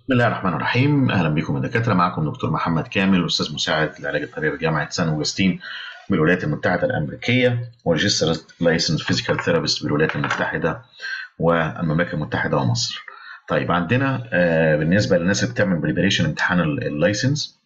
بسم الله الرحمن الرحيم اهلا بكم يا دكاتره معكم دكتور محمد كامل استاذ مساعد العلاج الطبيعي بجامعه سان اوجستين بالولايات المتحده الامريكيه وريجستر لايسنس فيزيكال ثيرابيست بالولايات المتحده والمملكه المتحده ومصر. طيب عندنا آه بالنسبه للناس اللي بتعمل بريبريشن امتحان اللايسنس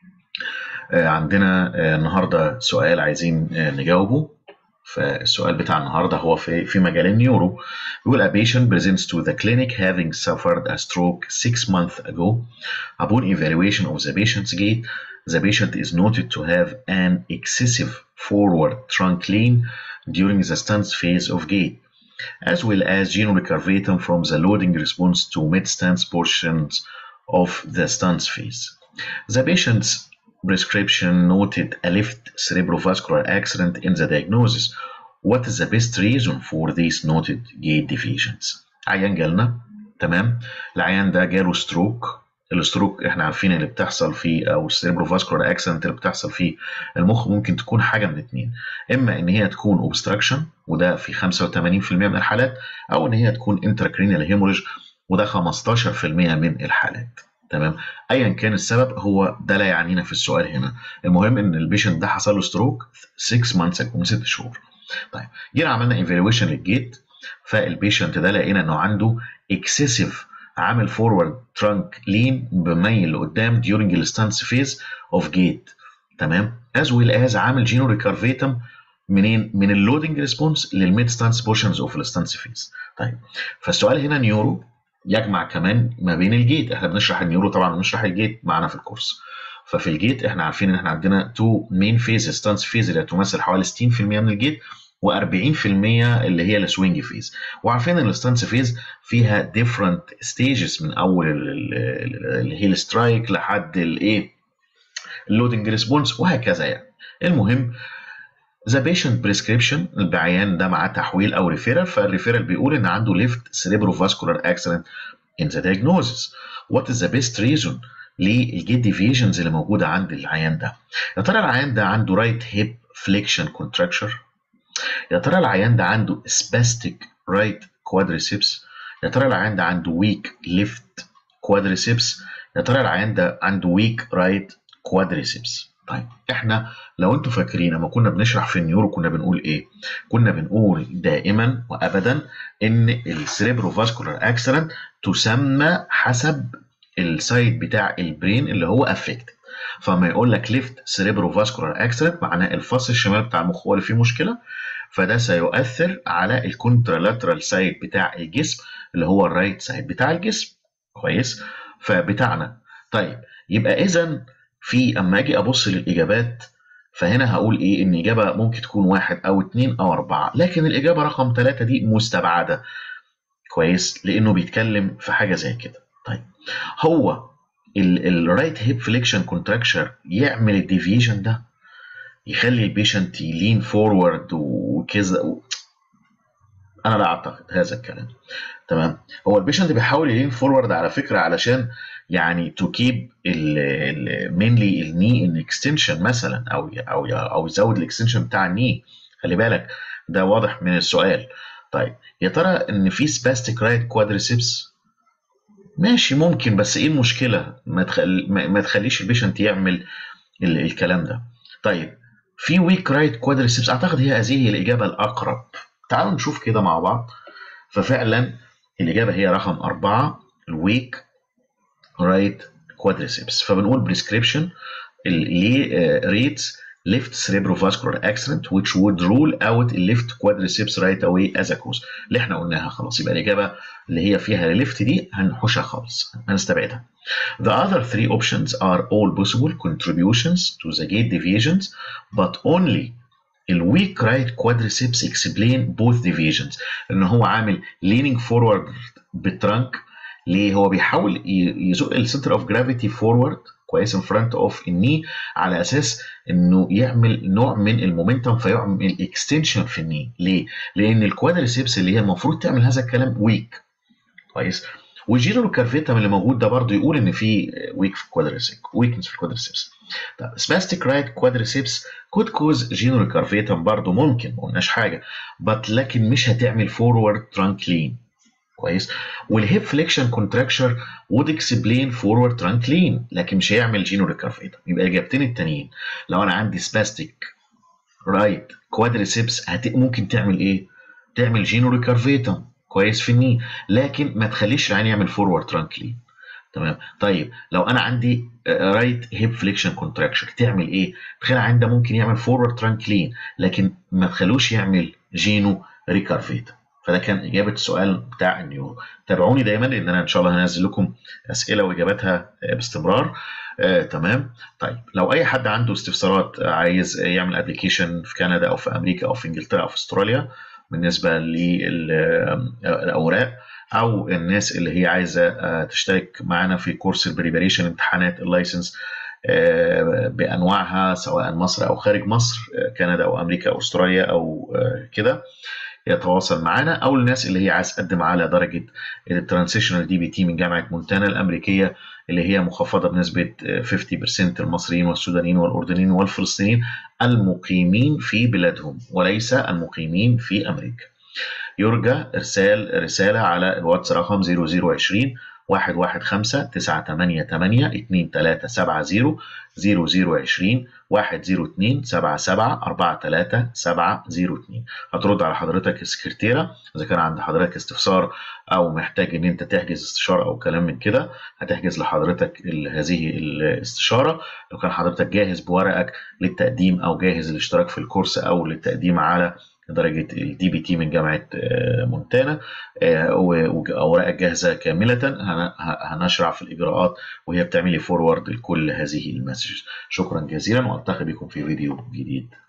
آه عندنا آه النهارده سؤال عايزين نجاوبه فالسؤال بتاع النهارده هو في في مجال النيورو بيقول a patient presents to the clinic having suffered a stroke six months ago upon evaluation of the patient's gait the patient is noted to have an excessive forward trunk lean during the stance phase of gait as well as genorecurvatum from the loading response to mid-stance portions of the stance phase. The patient's prescription noted a left cerebrovascular accident in the diagnosis. What is the best reason for these noted gait deviations? عيان جالنا تمام العيان ده جاله ستروك الستروك احنا عارفين اللي بتحصل فيه او السيربروفاسكولار اكسنت اللي بتحصل فيه المخ ممكن تكون حاجه من اتنين اما ان هي تكون اوبستراكشن وده في 85% من الحالات او ان هي تكون انتراكرينيال هيموريج وده 15% من الحالات تمام ايا كان السبب هو ده لا يعنينا في السؤال هنا المهم ان البيشنت ده حصل له ستروك 6 مانثس من 6 شهور طيب جينا عملنا ايفالويشن للجيت فالبيشنت ده لقينا انه عنده اكسسيف عامل فورورد ترانك لين بميل لقدام during الستانس فيز اوف جيت تمام از ويل از عامل جينو ريكارفيتم منين من اللودنج ريسبونس للميد ستانس بورشنز اوف الستانس فيز طيب فالسؤال هنا نيورو يجمع كمان ما بين الجيت احنا بنشرح النيورو طبعا بنشرح الجيت معانا في الكورس ففي الجيت احنا عارفين ان احنا عندنا تو مين فيز ستانس فيز اللي تمثل حوالي 60% من الجيت و40% اللي هي السوينج فيز وعارفين ان الستانس فيز فيها ديفرنت ستيجز من اول الهيل سترايك لحد الايه اللودنج ريسبونس وهكذا يعني المهم ذا بيشنت بريسكريبشن العيان ده معاه تحويل او ريفيرال فالريفيرال بيقول ان عنده ليفت سيريبروفاسكولار اكسيدنت ان ذا diagnosis وات از ذا بيست ريزون للجيت ديفيجنز اللي موجوده عند العيان ده يا ترى العيان ده عنده رايت هيب فليكشن كونتراكشر يا ترى العيان ده عنده سباستيك رايت كوادريسيبس يا ترى العيان ده عنده ويك ليفت كوادريسيبس يا ترى العيان ده عنده ويك رايت كوادريسيبس طيب احنا لو انتوا فاكرين لما كنا بنشرح في النيورو كنا بنقول ايه كنا بنقول دائما وابدا ان السريبروفاسكولار اكسيدنت تسمى حسب السايد بتاع البرين اللي هو افكتد فما يقول لك ليفت سريبروفاسكولار اكسيدنت معناه الفص الشمال بتاع المخ هو اللي فيه مشكله فده سيؤثر على الكونترالاترال سايد بتاع الجسم اللي هو الرايت سايد بتاع الجسم كويس فبتاعنا طيب يبقى اذا في اما اجي ابص للاجابات فهنا هقول ايه ان اجابه ممكن تكون واحد او اتنين او اربعه لكن الاجابه رقم ثلاثه دي مستبعده كويس لانه بيتكلم في حاجه زي كده طيب هو الرايت هيب فليكشن كونتراكشر يعمل الديفيجن ده يخلي البيشنت يلين فورورد وكذا و... انا لا اعتقد هذا الكلام تمام هو البيشنت بيحاول يلين فورورد على فكره علشان يعني تو كيب مينلي الني ان اكستنشن مثلا او او او يزود الاكستنشن بتاع الني خلي بالك ده واضح من السؤال طيب يا ترى ان في سباستيك رايت كوادريسيبس ماشي ممكن بس ايه المشكله ما, تخل... ما تخليش البيشنت يعمل ال... الكلام ده طيب في ويك رايت كوادريسيبس اعتقد هي هذه الاجابه الاقرب تعالوا نشوف كده مع بعض ففعلا الاجابه هي رقم أربعة الويك رايت كوادريسيبس فبنقول بريسكريبشن ليه ريتس left cerebrovascular accident which would rule out left quadriceps right away as a cause اللي احنا قلناها خلاص يبقى الاجابه اللي هي فيها الليفت دي هنحوشها خالص هنستبعدها The other three options are all possible contributions to the gait deviations but only الويك رايت quadriceps explain both deviations ان هو عامل leaning forward بالترانك ليه هو بيحاول يزق السنتر اوف جرافيتي فورورد كويس ان فرونت اوف الني على اساس انه يعمل نوع من المومنتم فيعمل اكستنشن في الني ليه؟ لان الكوادريسيبس اللي هي المفروض تعمل هذا الكلام ويك كويس والجيرو كارفيتم اللي موجود ده برضه يقول ان في ويك في الكوادريسيبس ويكنس في الكوادريسيبس طب سباستيك رايت كوادريسيبس كود كوز جينو كارفيتم برضه ممكن ما قلناش حاجه بس لكن مش هتعمل فورورد ترانك لين كويس والهيب فليكشن كونتراكشر وود اكسبلين فورورد ترانك لين لكن مش هيعمل جينو ريكارفيتا يبقى اجابتين التانيين لو انا عندي سباستيك رايت كوادريسيبس هت... ممكن تعمل ايه؟ تعمل جينو ريكارفيتا كويس في الني لكن ما تخليش العين يعمل فورورد ترانك لين تمام طيب لو انا عندي رايت هيب فليكشن كونتراكشر تعمل ايه؟ تخيل العين ده ممكن يعمل فورورد ترانك لين لكن ما تخلوش يعمل جينو ريكارفيتا فده كان اجابه السؤال بتاع النيورو تابعوني دايما لان انا ان شاء الله هنزل لكم اسئله واجاباتها باستمرار آه، تمام طيب لو اي حد عنده استفسارات عايز يعمل ابلكيشن في كندا او في امريكا او في انجلترا او في استراليا بالنسبه للاوراق او الناس اللي هي عايزه تشترك معانا في كورس البريبريشن امتحانات اللايسنس بانواعها سواء مصر او خارج مصر كندا او امريكا او استراليا او كده يتواصل معنا او الناس اللي هي عايز تقدم على درجه الترانزيشنال دي بي تي من جامعه مونتانا الامريكيه اللي هي مخفضه بنسبه 50% المصريين والسودانيين والاردنيين والفلسطينيين المقيمين في بلادهم وليس المقيمين في امريكا. يرجى ارسال رساله على الواتس رقم 0020 115 988 2370 0020 102 77 43 702 هترد على حضرتك السكرتيره اذا كان عند حضرتك استفسار او محتاج ان انت تحجز استشاره او كلام من كده هتحجز لحضرتك هذه الاستشاره لو كان حضرتك جاهز بورقك للتقديم او جاهز للاشتراك في الكورس او للتقديم على درجة الدي بي تي من جامعة مونتانا وأوراقك جاهزة كاملة هنشرع في الإجراءات وهي بتعملي فورورد لكل هذه المسجز شكرا جزيلا وألتقي بكم في فيديو جديد